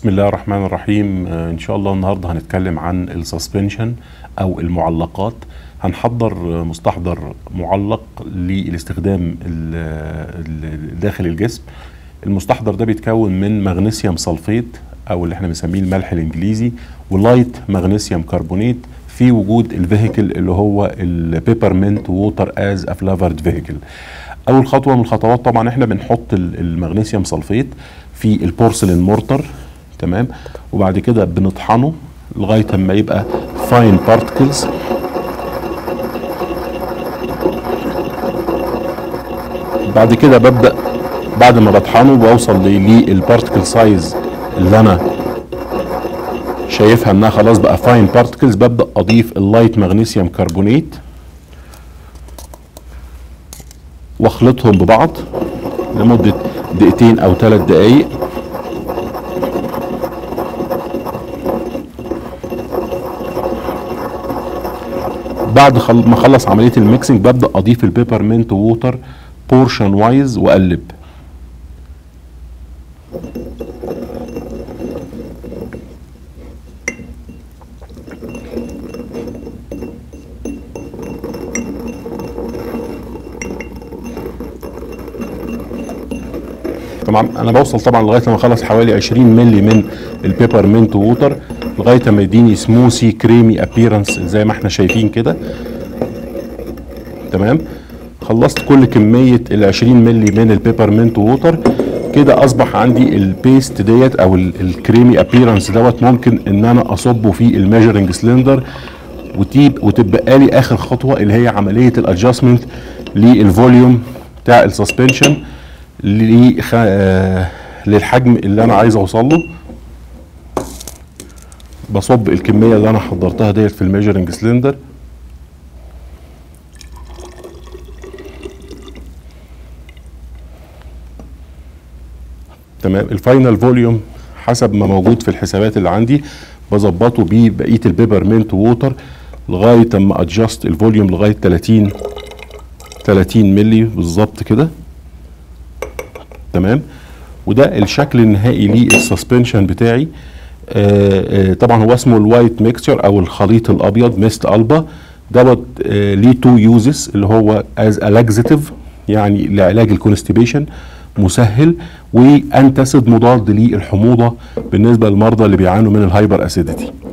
بسم الله الرحمن الرحيم آه، ان شاء الله النهارده هنتكلم عن السسبنشن او المعلقات هنحضر آه، مستحضر معلق للاستخدام ال- ال- داخل الجسم المستحضر ده بيتكون من مغنيسيوم سلفيت او اللي احنا بنسميه الملح الانجليزي ولايت مغنيسيوم كربونيت في وجود الفيهيكل اللي هو البيبرمنت ووتر از افلافرد فيهيكل اول خطوه من الخطوات طبعا احنا بنحط ال- المغنيسيوم سلفيت في البورسلين مورتر تمام وبعد كده بنطحنه لغايه اما يبقى فاين بارتكلز بعد كده ببدا بعد ما بطحنه بوصل للبارتكل سايز اللي انا شايفها انها خلاص بقى فاين بارتكلز ببدا اضيف اللايت مغنيسيوم كربونيت واخلطهم ببعض لمده دقيقتين او ثلاث دقائق بعد خل... ما اخلص عمليه الميكسنج ببدا اضيف البيبرمنت ووتر بورشن وايز واقلب طبعا انا بوصل طبعا لغايه لما اخلص حوالي 20 مللي من البيبرمنت ووتر لغايه ما يديني سموسي كريمي ابيرنس زي ما احنا شايفين كده تمام خلصت كل كميه ال 20 مللي من البيبرمنت ووتر كده اصبح عندي البيست ديت او ال- الكريمي ابيرنس دوت ممكن ان انا اصبه في الميجرنج سلندر وتيب وتبقى لي اخر خطوه اللي هي عمليه الادجستمنت للفوليوم بتاع السسبنشن لخ... آه، للحجم اللي انا عايز اوصل له بصب الكميه اللي انا حضرتها ديت في الميجرنج سلندر تمام الفاينل فوليوم حسب ما موجود في الحسابات اللي عندي بظبطه ببقيه البيبرمنت ووتر لغايه اما ادجست الفوليوم لغايه 30 30 مللي بالظبط كده تمام وده الشكل النهائي للسسبنشن بتاعي آه آه طبعا هو اسمه الوايت ميكستشر او الخليط الابيض ميست البا دوت آه ليه تو يوزز اللي هو از الاكزيتيف يعني لعلاج الكونستيبيشن مسهل وانتاسيد مضاد للحموضه بالنسبه للمرضى اللي بيعانوا من الهايبر اسيديتي